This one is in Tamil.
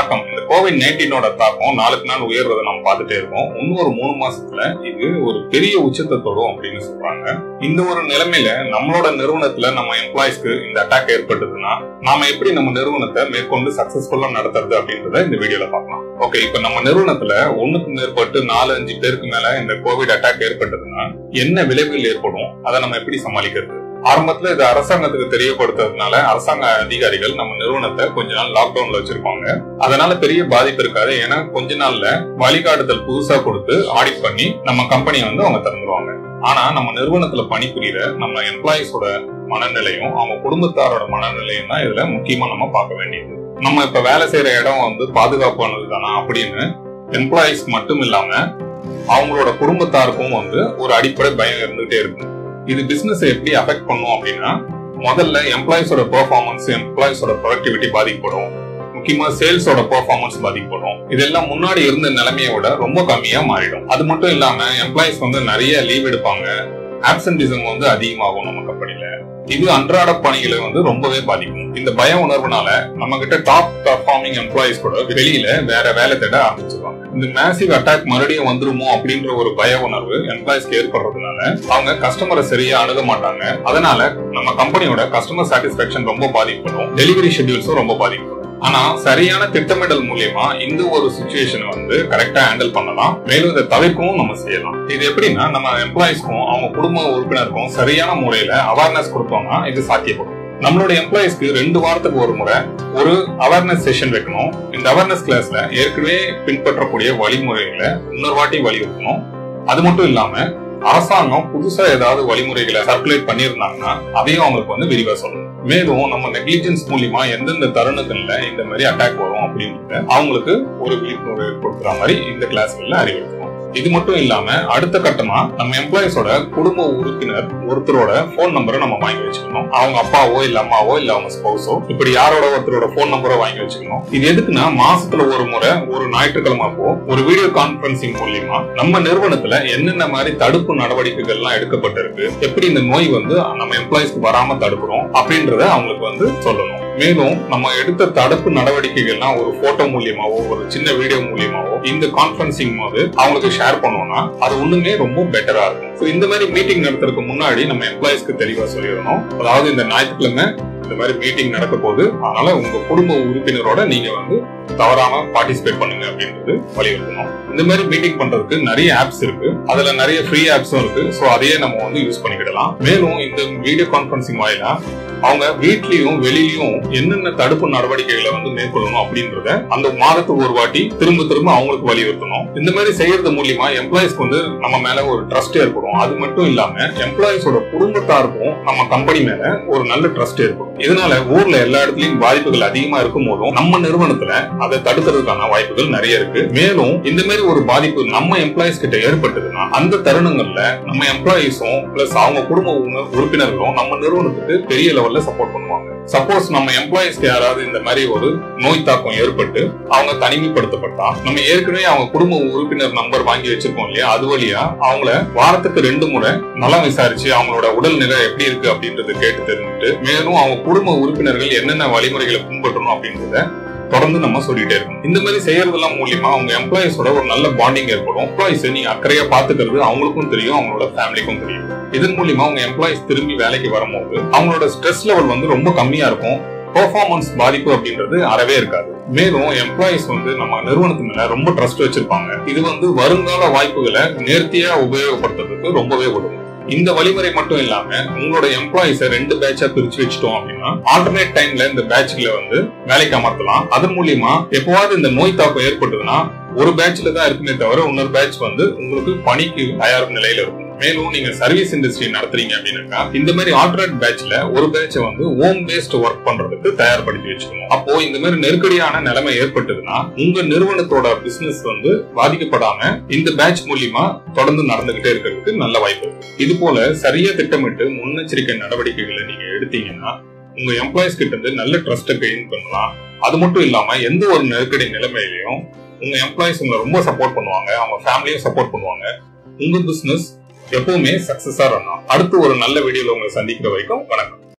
தாக்கம் இந்த கோவிட் நைன்டீனோட தாக்கம் நாளுக்கு நாள் உயர்றதை நம்ம பார்த்துட்டே இருக்கோம் இன்னும் ஒரு மூணு மாசத்துல இது ஒரு பெரிய உச்சத்தை தொடும் அப்படின்னு சொல்றாங்க இந்த ஒரு நிலைமையில நம்மளோட நிறுவனத்துல நம்ம எம்ப்ளாயிஸ்க்கு இந்த அட்டாக் ஏற்பட்டதுன்னா நாம எப்படி நம்ம நிறுவனத்தை மேற்கொண்டு சக்சஸ்ஃபுல்லா நடத்துறது அப்படின்றத இந்த வீடியோல பார்க்கலாம் ஓகே இப்ப நம்ம நிறுவனத்துல ஒண்ணுக்கு மேற்பட்டு நாலு அஞ்சு பேருக்கு மேல இந்த கோவிட் அட்டாக் ஏற்பட்டதுன்னா என்ன விளைவுகள் ஏற்படும் அதை நம்ம எப்படி சமாளிக்கிறது ஆரம்பத்துல இது அரசாங்கத்துக்கு தெரியப்படுத்துறதுனால அரசாங்க அதிகாரிகள் நம்ம நிறுவனத்தை கொஞ்ச நாள் லாக்டவுன்ல வச்சிருப்பாங்க அதனால பெரிய பாதிப்பு இருக்காது ஏன்னா கொஞ்ச நாள்ல வழிகாட்டுதல் புதுசா கொடுத்து ஆடிட் பண்ணி நம்ம கம்பெனியை வந்து அவங்க திறந்துருவாங்க ஆனா நம்ம நிறுவனத்துல பணிபுரியிற நம்ம எம்ப்ளாயிஸோட மனநிலையும் அவங்க குடும்பத்தாரோட மனநிலையும் தான் இதுல முக்கியமா நம்ம பார்க்க வேண்டியது நம்ம இப்ப வேலை செய்யற இடம் வந்து பாதுகாப்பானது தானா அப்படின்னு எம்ப்ளாயிஸ் மட்டும் இல்லாம அவங்களோட குடும்பத்தாருக்கும் வந்து ஒரு அடிப்படை பயம் இருந்துகிட்டே இருக்கும் இது பிசினஸ் எப்படி அஃபெக்ட் பண்ணும் அப்படின்னா முதல்ல எம்ப்ளாயிஸோட பெர்ஃபார்மன்ஸ் எம்ப்ளாயிஸோட ப்ரொடக்டிவிட்டி பாதிக்கப்படும் முக்கியமா சேல்ஸோட பெர்ஃபார்மன்ஸ் பாதிக்கப்படும் இதெல்லாம் முன்னாடி இருந்த நிலைமையை விட ரொம்ப கம்மியா மாறிடும் அது மட்டும் இல்லாம எம்ப்ளாயிஸ் வந்து நிறைய லீவ் எடுப்பாங்க ஆப்சன்டிசம் வந்து அதிகமாகும் நம்ம கம்பெனில இது அன்றாட பணிகளை வந்து ரொம்பவே பாதிக்கும் இந்த பய உணர்வுனால நம்ம கிட்ட டாப் பர்ஃபார்மிங் எம்ப்ளாயிஸ் கூட வெளியில வேற வேலை தேட ஆரம்பிச்சிருவாங்க இந்த மேசிவ் அட்டாக் மறுபடியும் வந்துருமோ அப்படின்ற ஒரு பய உணர்வு எம்ப்ளாயிஸ்க்கு ஏற்படுறதுனால அவங்க கஸ்டமரை சரியா அணுக மாட்டாங்க அதனால நம்ம கம்பெனியோட கஸ்டமர் சாட்டிஸ்பாக்சன் ரொம்ப பாதிக்கப்படும் டெலிவரி ஷெட்யூல்ஸும் ரொம்ப பாதிக்கப்படும் ஆனா சரியான திட்டமிடல் மூலியமா இந்த ஒரு சுச்சுவேஷனை வந்து கரெக்டா ஹேண்டில் பண்ணலாம் மேலும் இதை தவிர்க்கவும் நம்ம செய்யலாம் இது எப்படின்னா நம்ம எம்ப்ளாயிஸ்க்கும் அவங்க குடும்ப உறுப்பினருக்கும் சரியான முறையில அவேர்னஸ் கொடுத்தோம்னா இது சாத்தியப்படும் நம்மளோட எம்ப்ளாயிஸ்க்கு ரெண்டு வாரத்துக்கு ஒரு முறை ஒரு அவேர்னஸ் செஷன் வைக்கணும் இந்த அவேர்னஸ் கிளாஸ்ல ஏற்கனவே பின்பற்றக்கூடிய வழிமுறைகளை இன்னொரு வாட்டி வலியுறுத்தணும் அது மட்டும் இல்லாம அரசாங்கம் புதுசா ஏதாவது வழிமுறைகளை சர்க்குலேட் பண்ணியிருந்தாங்கன்னா அதையும் அவங்களுக்கு வந்து விரிவா சொல்லணும் மேலும் நம்ம நெக்லிஜென்ஸ் மூலியமா எந்தெந்த தருணங்கள்ல இந்த மாதிரி அட்டாக் வரும் அப்படின்றத அவங்களுக்கு ஒரு விழிப்புணர்வு கொடுக்குற மாதிரி இந்த கிளாஸ்கள்ல அறிவுறுத்தணும் இது மட்டும் இல்லாம அடுத்த கட்டமா நம்ம எம்ப்ளாயிஸோட குடும்ப உறுப்பினர் ஒருத்தரோட போன் நம்பரை நம்ம வாங்கி வச்சுக்கணும் அவங்க அப்பாவோ இல்ல அம்மாவோ இல்ல அவங்க ஸ்பௌஸோ இப்படி யாரோட ஒருத்தரோட போன் நம்பரை வாங்கி வச்சுக்கணும் இது எதுக்குன்னா மாசத்துல ஒரு முறை ஒரு ஞாயிற்றுக்கிழமை அப்போ ஒரு வீடியோ கான்பரன்சிங் மூலியமா நம்ம நிறுவனத்துல என்னென்ன மாதிரி தடுப்பு நடவடிக்கைகள் எல்லாம் எடுக்கப்பட்டிருக்கு எப்படி இந்த நோய் வந்து நம்ம எம்ப்ளாயிஸ்க்கு வராம தடுக்கிறோம் அப்படின்றத அவங்களுக்கு வந்து சொல்லணும் மேலும் நம்ம எடுத்த தடுப்பு நடவடிக்கைகள்லாம் ஒரு போட்டோ மூலியமாவோ ஒரு சின்ன வீடியோ மூலியமாவோ இந்த கான்பரன்சிங் போது அவங்களுக்கு ஷேர் பண்ணோம்னா அது ஒண்ணுமே ரொம்ப பெட்டரா இருக்கும் ஸோ இந்த மாதிரி மீட்டிங் நடத்துறதுக்கு முன்னாடி நம்ம எம்ப்ளாயிஸ்க்கு தெளிவா சொல்லிடணும் அதாவது இந்த ஞாயிற்றுக்கிழமை இந்த மாதிரி மீட்டிங் நடக்க போகுது அதனால உங்க குடும்ப உறுப்பினரோட நீங்க வந்து தவறாம பார்ட்டிசிபேட் பண்ணுங்க அப்படின்றது வலியுறுத்தணும் இந்த மாதிரி மீட்டிங் பண்றதுக்கு நிறைய ஆப்ஸ் இருக்கு அதுல நிறைய ஃப்ரீ ஆப்ஸும் இருக்கு ஸோ அதையே நம்ம வந்து யூஸ் பண்ணிக்கிடலாம் மேலும் இந்த வீடியோ கான்பரன்சிங் வாயிலா அவங்க வீட்லயும் வெளியிலயும் என்னென்ன தடுப்பு நடவடிக்கைகளை வந்து மேற்கொள்ளணும் அப்படின்றத அந்த மாதத்துக்கு ஒரு வாட்டி திரும்ப திரும்ப அவங்களுக்கு வலியுறுத்தணும் இந்த மாதிரி செய்யறது மூலியமா எம்ப்ளாயிஸ்க்கு வந்து நம்ம மேல ஒரு ட்ரஸ்ட் ஏற்படும் அது மட்டும் இல்லாம எம்ப்ளாயிஸோட குடும்பத்தாருக்கும் நம்ம கம்பெனி மேல ஒரு நல்ல ட்ரஸ்ட் ஏற்படும் இதனால ஊர்ல எல்லா இடத்துலயும் பாதிப்புகள் அதிகமா இருக்கும் போதும் நம்ம நிறுவனத்துல அதை தடுக்கிறதுக்கான வாய்ப்புகள் நிறைய இருக்கு மேலும் இந்த மாதிரி ஒரு பாதிப்பு நம்ம எம்ப்ளாயிஸ் கிட்ட ஏற்பட்டதுன்னா அந்த தருணங்கள்ல நம்ம எம்ப்ளாயிஸும் பிளஸ் அவங்க குடும்ப உறு- உறுப்பினர்களும் நம்ம நிறுவனத்துக்கு பெரிய லெவல்ல சப்போர்ட் பண்ணுவாங்க சப்போஸ் நம்ம எம்ப்ளாயிஸ்க்கு யாராவது இந்த மாதிரி ஒரு நோய் தாக்கம் ஏற்பட்டு அவங்க தனிமைப்படுத்தப்பட்டா நம்ம ஏற்கனவே அவங்க குடும்ப உறுப்பினர் நம்பர் வாங்கி வச்சிருக்கோம் இல்லையா அது வழியா அவங்கள வாரத்துக்கு ரெண்டு முறை நலம் விசாரிச்சு அவங்களோட உடல்நிலை எப்படி இருக்கு அப்படின்றத கேட்டு தெரிஞ்சுட்டு மேலும் அவங்க குடும்ப உறுப்பினர்கள் என்னென்ன வழிமுறைகளை பின்பற்றணும் அப்படின்றத தொடர்ந்து நம்ம சொல்லிட்டே இருக்கணும் இந்த மாதிரி செய்யறதெல்லாம் மூலியமா அவங்க எம்ப்ளாயிஸோட ஒரு நல்ல பாண்டிங் ஏற்படும் எம்ப்ளாயிஸ் நீங்க அக்கறையா பாத்துக்கிறது அவங்களுக்கும் தெரியும் அவங்களோட ஃபேமிலிக்கும் தெரியும் இதன் மூலியமா அவங்க எம்ப்ளாயிஸ் திரும்பி வேலைக்கு வரும்போது அவங்களோட ஸ்ட்ரெஸ் லெவல் வந்து ரொம்ப கம்மியா இருக்கும் பெர்ஃபார்மன்ஸ் பாதிப்பு அப்படின்றது அறவே இருக்காது மேலும் எம்ப்ளாயிஸ் வந்து நம்ம நிறுவனத்து மேல ரொம்ப ட்ரஸ்ட் வச்சிருப்பாங்க இது வந்து வருங்கால வாய்ப்புகளை நேர்த்தியா உபயோகப்படுத்துறதுக்கு ரொம்பவே உதவும் இந்த வழிமுறை மட்டும் இல்லாம உங்களோட எம்ப்ளாயிஸ ரெண்டு பேட்சா பிரிச்சு வச்சிட்டோம் அப்படின்னா ஆல்டர்னேட் டைம்ல இந்த பேட்ச்ல வந்து வேலைக்கு அமர்த்தலாம் அதன் மூலியமா எப்பவாவது இந்த நோய் தாக்கம் ஏற்பட்டதுன்னா ஒரு பேட்ச்ல தான் இருக்குமே தவிர இன்னொரு பேட்ச் வந்து உங்களுக்கு பணிக்கு தயார் நிலையில இருக்கும் மேலும் நீங்க சர்வீஸ் இண்டஸ்ட்ரி நடத்துறீங்க அப்படின்னாக்கா இந்த மாதிரி ஆல்டர்னேட் பேட்ச்ல ஒரு பேட்சை வந்து ஹோம் பேஸ்ட் ஒர்க் பண்றதுக்கு தயார்படுத்தி வச்சுக்கணும் அப்போ இந்த மாதிரி நெருக்கடியான நிலைமை ஏற்பட்டதுன்னா உங்க நிறுவனத்தோட பிசினஸ் வந்து பாதிக்கப்படாம இந்த பேட்ச் மூலியமா தொடர்ந்து நடந்துகிட்டே இருக்கிறதுக்கு நல்ல வாய்ப்பு இருக்கு இது போல சரியா திட்டமிட்டு முன்னெச்சரிக்கை நடவடிக்கைகளை நீங்க எடுத்தீங்கன்னா உங்க எம்ப்ளாயிஸ் கிட்ட இருந்து நல்ல ட்ரஸ்ட்டை கெயின் பண்ணலாம் அது மட்டும் இல்லாம எந்த ஒரு நெருக்கடி நிலைமையிலையும் உங்க எம்ப்ளாயிஸ் உங்களை ரொம்ப சப்போர்ட் பண்ணுவாங்க அவங்க ஃபேமிலியும் சப்போர்ட் பண்ணுவாங்க உங்க பிசினஸ் எப்பவுமே சக்சஸா ரன் ஆகும் அடுத்து ஒரு நல்ல வீடியோல உங்களை சந்திக்கிற வரைக்கும் வணக்கம்